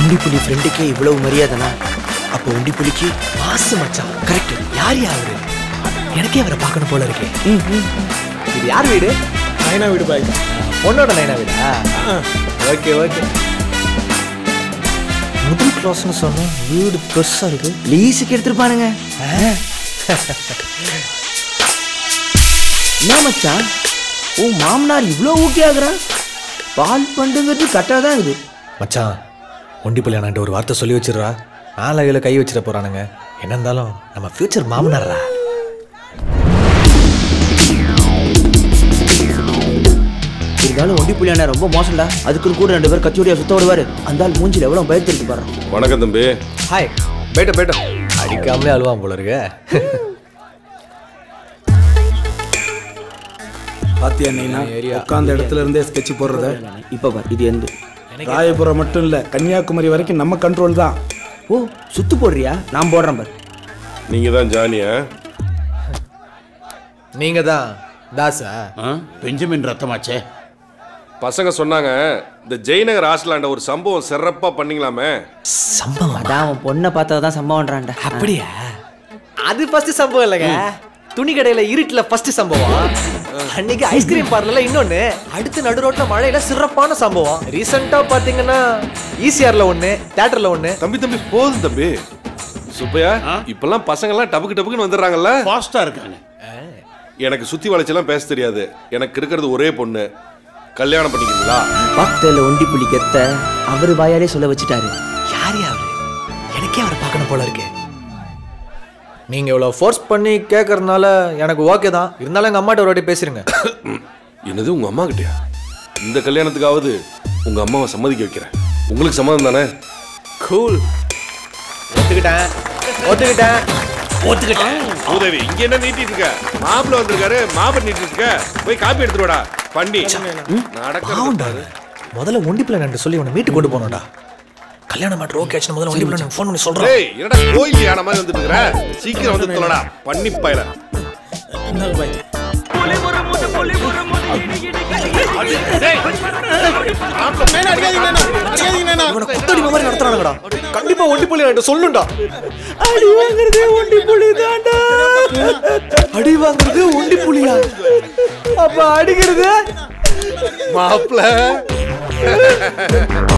ஒண்டி புலி ஃப்ரெண்டுக்கே இவ்வளவு மரியாதைனா அப்போ ஒண்டி புலிக்கு மாசு மச்சான் கரெக்ட் யார் அவரு எனக்கே அவரை பார்க்கணும் போல இருக்கு இது யார் வீடு நைனா வீடு பாய் பொண்ணோட நைனா வீடா ஓகே ஓகே முதல் கிளாஸ்னு சொன்னா வீடு பெருசா இருக்கு லீஸுக்கு எடுத்திருப்பானுங்க என்ன மச்சான் உன் மாமனார் இவ்வளோ ஊட்டி ஆகுறான் பால் பண்டுங்கிறது கரெக்டாக தான் இருக்குது மச்சான் ஒண்டி பிள்ளையான்ட்ட ஒரு வார்த்தை சொல்லி வச்சிடுறா நாளையில கை வச்சிட போறானுங்க என்ன இருந்தாலும் நம்ம ஃபியூச்சர் மாமனாரா இருந்தாலும் ஒண்டி புள்ளியான ரொம்ப மோசம்டா அதுக்குன்னு கூட ரெண்டு பேர் கத்தியோடியா சுத்த விடுவாரு அந்த ஆள் மூஞ்சில் எவ்வளோ பயத்திருக்கு பாரு வணக்கம் தம்பி ஹாய் பேட்ட பேட்ட அடிக்காமலே அழுவான் போல இருக்க பாத்தியா நைனா உட்காந்த இடத்துல இருந்தே ஸ்கெட்ச் போடுறத இப்போ பார் இது எந்த ராயபுரம் மட்டும் இல்ல கன்னியாகுமரி வரைக்கும் நம்ம கண்ட்ரோல் தான் ஓ சுத்து போடுறியா நான் போடுறேன் பார் நீங்க தான் ஜானியா நீங்க தான் தாசா ஆ? பெஞ்சமின் ரத்தமாச்சே பசங்க சொன்னாங்க இந்த ஜெயநகர் ஹாஸ்டலாண்ட ஒரு சம்பவம் சிறப்பா பண்ணீங்களாமே சம்பவம் அதான் அவன் பொண்ணை பார்த்தா தான் சம்பவம்ன்றான்டா அப்படியா அது ஃபர்ஸ்ட் சம்பவம் இல்லைங்க துணி கடையில இருட்டுல ஃபர்ஸ்ட் சம்பவம் அன்னைக்கு ஐஸ்கிரீம் பார்லர்ல இன்னொன்னு அடுத்து நடு ரோட்ல மழையில சிறப்பான சம்பவம் ரீசெண்டா பாத்தீங்கன்னா ஈசிஆர்ல ஒண்ணு தியேட்டர்ல ஒண்ணு தம்பி தம்பி போதும் தம்பி சுப்பையா இப்பெல்லாம் பசங்க எல்லாம் டபுக்கு டபுக்குன்னு வந்துடுறாங்கல்ல ஃபாஸ்டா இருக்காங்க எனக்கு சுத்தி வளைச்செல்லாம் பேச தெரியாது எனக்கு இருக்கிறது ஒரே பொண்ணு கல்யாணம் பண்ணிக்கிறீங்களா பக்தில் ஒண்டி புலி கெத்த அவர் வாயாலே சொல்ல வச்சுட்டாரு யார் அவரு எனக்கே அவரை பார்க்கணும் போல இருக்கு நீங்க இவ்வளவு ஃபோர்ஸ் பண்ணி கேட்கறதுனால எனக்கு ஓகே தான் இருந்தாலும் எங்க அம்மாட்ட ஒரு வாட்டி பேசுறீங்க என்னது உங்க அம்மா கிட்டயா இந்த கல்யாணத்துக்காவது உங்க அம்மாவை சம்மதிக்க வைக்கிறேன் உங்களுக்கு சம்மதம் தானே கூல் ஒத்துக்கிட்டேன் ஒத்துக்கிட்டேன் ஒத்துக்கிட்டேன் உதவி இங்க என்ன நீட்டிட்டு இருக்க மாப்பிள்ள வந்திருக்காரு மாப்பிள்ள நீட்டிட்டு இருக்க போய் காப்பி எடுத்துட்டு வாடா பண்ணி நடக்கிறது பாவம்டா முதல்ல ஒண்டி பிள்ளை நண்டு சொல்லி உன்னை மீட்டு கொண்டு போனோம்டா கல்யாணம் மேட்ரு ஓகே ஆச்சுன்னு முதல்ல ஒண்டி பிள்ளை ஃபோன் பண்ணி சொல்றேன் டேய் என்னடா கோயில் யானை மாதிரி வந்துட்டு இருக்கிற சீக்கிரம் வந்து தொலைடா பண்ணி பாயில இவனை குத்தடி மாதிரி நடத்துறானுங்கடா கண்டிப்பா ஒண்டி புள்ளி என்கிட்ட சொல்லுண்டா அடி வாங்குறதே ஒண்டி புள்ளி தான்டா அடி வாங்குறது ஒண்டி புள்ளியா அப்ப அடிக்கிறது மாப்பிள்ள